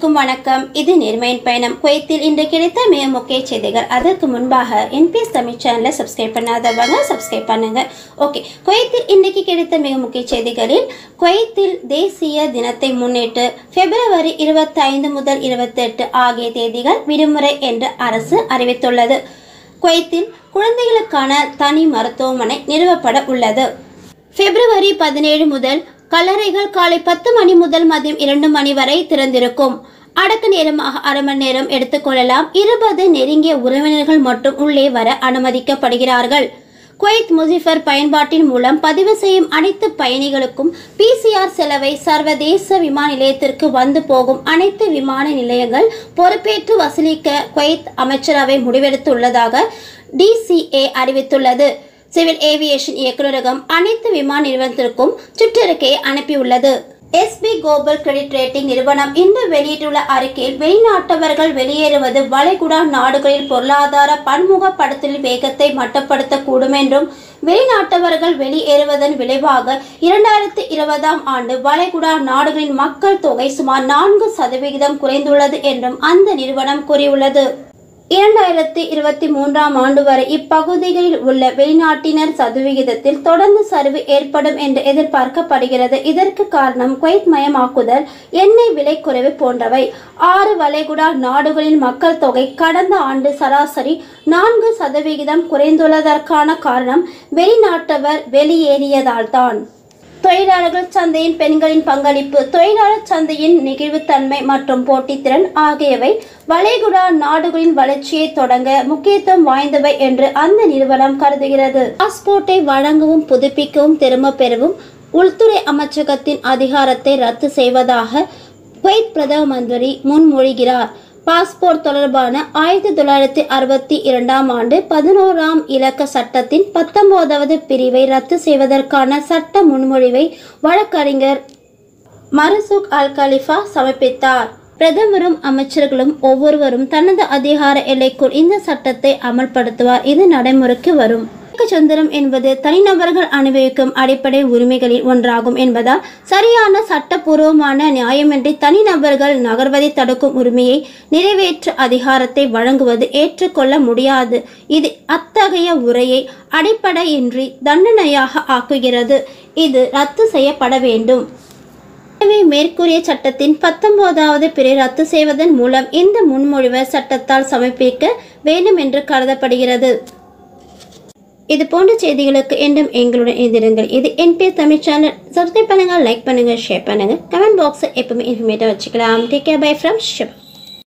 அனைவருக்கும் வணக்கம் இது நேர்மையின் பயணம் குவைத்தில் இன்று கிடைத்த மிக முக்கிய செய்திகள் அதற்கு முன்பாக என்பிஎஸ் தமிழ் சேனலை சப்ஸ்கிரைப் பண்ணாதவங்க சப்ஸ்கிரைப் பண்ணுங்க ஓகே குவைத்தில் இன்றைக்கு கிடைத்த மிக முக்கிய செய்திகளில் குவைத்தில் தேசிய தினத்தை முன்னிட்டு பிப்ரவரி இருபத்தைந்து முதல் இருபத்தெட்டு ஆகிய தேதிகள் விடுமுறை என்று அரசு அறிவித்துள்ளது குவைத்தில் குழந்தைகளுக்கான தனி மருத்துவமனை நிறுவப்பட உள்ளது பிப்ரவரி பதினேழு முதல் கல்லறைகள் காலை பத்து மணி முதல் மதியம் இரண்டு மணி வரை திறந்திருக்கும் அடக்க நேரமாக அரை மணி நேரம் எடுத்துக்கொள்ளலாம் இருபது நெருங்கிய உறவினர்கள் மட்டும் உள்ளே வர அனுமதிக்கப்படுகிறார்கள் குவைத் முசிஃபர் பயன்பாட்டின் மூலம் பதிவு செய்யும் அனைத்து பயணிகளுக்கும் பிசிஆர் செலவை சர்வதேச விமான நிலையத்திற்கு வந்து போகும் அனைத்து விமான நிலையங்கள் பொறுப்பேற்று வசூலிக்க குவைத் அமைச்சரவை முடிவெடுத்துள்ளதாக டிசிஏ அறிவித்துள்ளது சிவில் ஏவியேஷன் இயக்குநரகம் அனைத்து விமான நிறுவனத்திற்கும் சுற்றறிக்கையை அனுப்பியுள்ளது எஸ்பி குளோபல் கிரெடிட் ரேட்டிங் நிறுவனம் இன்று வெளியிட்டுள்ள அறிக்கையில் வெளிநாட்டவர்கள் வெளியேறுவது வளைகுடா நாடுகளில் பொருளாதார பன்முகப்படுத்தலின் வேகத்தை மட்டுப்படுத்தக்கூடும் என்றும் வெளிநாட்டவர்கள் வெளியேறுவதன் விளைவாக இரண்டாயிரத்தி இருபதாம் ஆண்டு வளைகுடா நாடுகளின் மக்கள் தொகை சுமார் நான்கு சதவிகிதம் குறைந்துள்ளது என்றும் அந்த நிறுவனம் கூறியுள்ளது இரண்டாயிரத்தி இருபத்தி மூன்றாம் ஆண்டு வரை இப்பகுதிகளில் உள்ள வெளிநாட்டினர் சதவிகிதத்தில் தொடர்ந்து சரிவு ஏற்படும் என்று எதிர்பார்க்கப்படுகிறது இதற்கு காரணம் குவைத் மயமாக்குதல் எண்ணெய் விலை குறைவு போன்றவை ஆறு வளைகுடா நாடுகளின் மக்கள் தொகை கடந்த ஆண்டு சராசரி நான்கு சதவிகிதம் குறைந்துள்ளதற்கான காரணம் வெளிநாட்டவர் வெளியேறியதால்தான் தொழிலாளர்கள் சந்தையின் பெண்களின் பங்களிப்பு தொழிலாளர் சந்தையின் நெகிழ்வுத்தன்மை மற்றும் போட்டித்திறன் ஆகியவை வளைகுடா நாடுகளின் வளர்ச்சியை தொடங்க முக்கியத்துவம் வாய்ந்தவை என்று அந்த நிறுவனம் கருதுகிறது பாஸ்போர்ட்டை வழங்கவும் புதுப்பிக்கவும் திரும்ப பெறவும் உள்துறை அமைச்சகத்தின் அதிகாரத்தை ரத்து செய்வதாக குவைத் பிரதம மந்திரி முன்மொழிகிறார் பாஸ்போர்ட் தொடர்பான ஆயிரத்தி தொள்ளாயிரத்தி அறுபத்தி இரண்டாம் ஆண்டு பதினோராம் இலக்க சட்டத்தின் பத்தொன்பதாவது பிரிவை ரத்து செய்வதற்கான சட்ட முன்மொழிவை வழக்கறிஞர் மருசுக் அல் கலிஃபா சமர்ப்பித்தார் பிரதமரும் அமைச்சர்களும் ஒவ்வொருவரும் தனது அதிகார எல்லைக்குள் இந்த சட்டத்தை அமல்படுத்துவார் இது நடைமுறைக்கு வரும் சுதந்திரம் என்பது தனிநபர்கள் அனுபவிக்கும் அடிப்படை உரிமைகளில் ஒன்றாகும் என்பதால் சரியான சட்டப்பூர்வமான நியாயமின்றி தனிநபர்கள் நகர்வதை தடுக்கும் உரிமையை நிறைவேற்ற அதிகாரத்தை வழங்குவது ஏற்றுக்கொள்ள முடியாது இது அத்தகைய உரையை அடிப்படையின்றி தண்டனையாக ஆக்குகிறது இது ரத்து செய்யப்பட வேண்டும் எனவே மேற்கூறிய சட்டத்தின் பத்தொன்பதாவது பிறை ரத்து செய்வதன் மூலம் இந்த முன்மொழிவை சட்டத்தால் சமர்ப்பிக்க வேண்டும் என்று கருதப்படுகிறது இது போன்ற செய்திகளுக்கு என்றும் எங்களுடன் எதிருங்கள் இது என்பிஎஸ் தமிழ் சேனல் சப்ஸ்கிரைப் பண்ணுங்க லைக் பண்ணுங்க ஷேர் பண்ணுங்க கமெண்ட் பாக்ஸை எப்பவுமே இன்ஃபர்மேட்டாக வச்சுக்கலாம் take care bye from ship